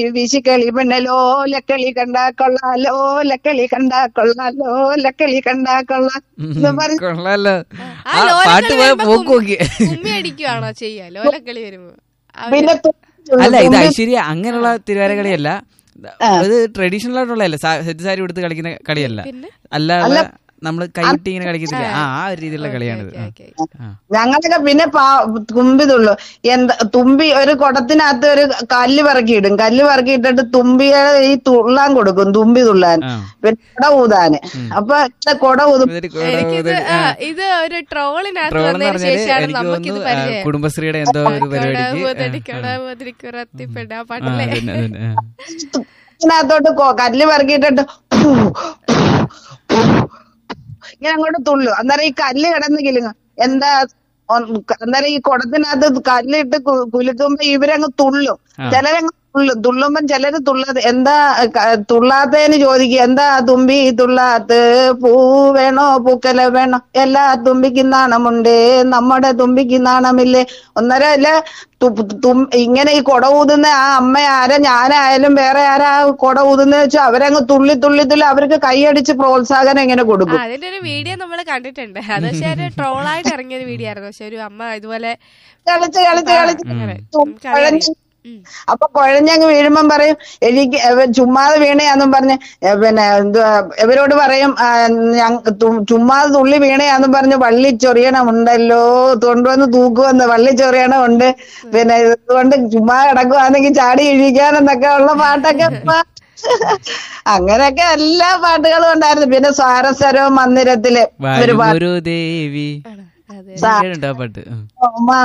വീശിക്കളി പെണ്ണലോ ലക്കളി കണ്ടാ കൊള്ളാലോ ലക്കളി കണ്ടാ കൊള്ളാലോ ലക്കളി കണ്ടാ കൊള്ളാ എന്ന് പറഞ്ഞ് കൊള്ളാലോ ആ ആ ലോലക്കളി പാട്ട് പോയ വരുമ്പോ പോക്ക് നോക്കി ഉമ്മി അടിക്കുവാണോ ചെയ്യാ ലോലക്കളി വരുമ്പോ അവര് പിന്നെ തു- അല്ല ഇത് തുമ്പി- ഐശ്വര്യ അങ്ങനെയുള്ള തിരുവാര കളിയല്ല ഇത് ട്രഡീഷണൽ ആയിട്ടുള്ളതല്ല സെറ്റ് സാരി എടുത്ത് കളിക്കുന്ന കളിയല്ല പിന്നെ? അല്ലാതെ നമ്മള് കൈവിട്ടി ഇങ്ങനെ കളിക്കത്തില്ല ആ ആ ഒരു രീതിയിലുള്ള കളിയാണിത് ഓക്കേ, ആ. ഓക്കേ. ആ. ഞങ്ങളൊക്കെ പിന്നെ പാ തുമ്പി തുള്ളു എന്താ തുമ്പി ഒരു കുടത്തിനകത്ത് ഒരു കല്ല് പറക്കിയിടും കല്ല് പറക്കിയിട്ടിട്ട് തുമ്പിയെ ഈ തുള്ളാൻ കൊടുക്കും തുമ്പി തുള്ളാൻ ആ. പിന്നെ കുട ഊതാന് അപ്പൊ ഇവിടെ കുട ഊതും ഇതൊരു കൊ- എനിക്കിത് ഇതൊരു- ആ, ആ. ഇത് ഒരു ട്രോളിനകത്ത് ട്രോൾ എന്ന് വന്നതിന് പറഞ്ഞാല് ശേഷമാണ് എനിക്ക് നമുക്കിത് തോന്നുന്നു ആ, പരിചയം കുടുംബശ്രീയുടെ എന്തോ ഒരു പരിപാടിക്ക് ആ, കൊട ആ, പാട്ടല്ലേ അതന്നെ, അതന്നെ, ആ. ഇതിനകത്തോട്ട് കൊ- കല്ല് പറക്കിയിട്ടിട്ട് ഇങ്ങനെ അങ്ങോട്ട് തുള്ളു അന്നേരം ഈ കല്ല് കിടന്ന് കിലുങ്ങും എന്താ ഒ- അന്നേരം ഈ കുടത്തിനകത്ത് കല്ലിട്ട് കു- കുലുക്കുമ്പോ ഇവരങ്ങ് തുള്ളും ആ. ചിലരങ്ങ് തുള്ളും തുള്ളുമ്പം ചിലര് തുള്ളാതെ എന്താ ക- തുള്ളാത്തേന്ന് ചോദിക്കുക എന്താ തുമ്പി തുള്ളാത്ത് പൂ വേണോ പൂക്കല വേണോ എല്ലാ തുമ്പിക്കും നാണമുണ്ട് നമ്മുടെ തുമ്പിക്ക് നാണമില്ലേ ഒന്നര അല്ല തു- തും- ഇങ്ങനെ ഈ കൊട ഊതുന്ന ആ അമ്മ ആരാ ഞാനായാലും വേറെ ആരാ കൊട ഊതുന്ന വെച്ചാൽ അവരങ്ങ് തുള്ളി തുള്ളി തുള്ളി അവർക്ക് കൈയടിച്ച് പ്രോത്സാഹനം ഇങ്ങനെ ആ, കൊടുക്കും അതിന്റെ ഒരു വീഡിയോ നമ്മൾ കണ്ടിട്ടുണ്ട് അത് പക്ഷെ ഒരു ട്രോളായിട്ട് ഇറങ്ങിയ ഒരു വീഡിയോ ആയിരുന്നു പക്ഷെ ഒരു അമ്മ ഇതുപോലെ കളിച്ച് കളിച്ച് കളിച്ച് അങ്ങനെ തും- നമുക്കറിയാം. കുഴഞ്ഞ് ഉം. അപ്പൊ കുഴഞ്ഞങ്ങ് വീഴുമ്പം പറയും എനിക്ക് എവ- ചുമ്മാതെ വീണയാന്നും പറഞ്ഞ് എ, പിന്നെ എന്തുവാ ഇവരോട് പറയും ആ, ഞങ്ങ- തു- ചുമ്മാതെ തുള്ളി വീണയാന്നും പറഞ്ഞ് വള്ളി ചൊറിയണമുണ്ടല്ലോ കൊണ്ടുവന്ന് തൂക്കുവന്ന് വള്ളി ചൊറിയണമുണ്ട് പിന്നെ ഇതുകൊണ്ട് ചുമ്മാ കിടക്കുവാണെങ്കിൽ ചാടി ഇഴിക്കാനെന്നൊക്കെ ഉള്ള പാട്ടൊക്കെ പാ- അങ്ങനെയൊക്കെ എല്ലാ പാട്ടുകളും ഉണ്ടായിരുന്നു പിന്നെ സ്വാരസ്വരവും മന്ദിരത്തില് ഒരു പാട്ട് ഒരു ദേവി ആണോ? അതെ കേട്ടോ ആ പാട്ട് ആ. ഉമ്മ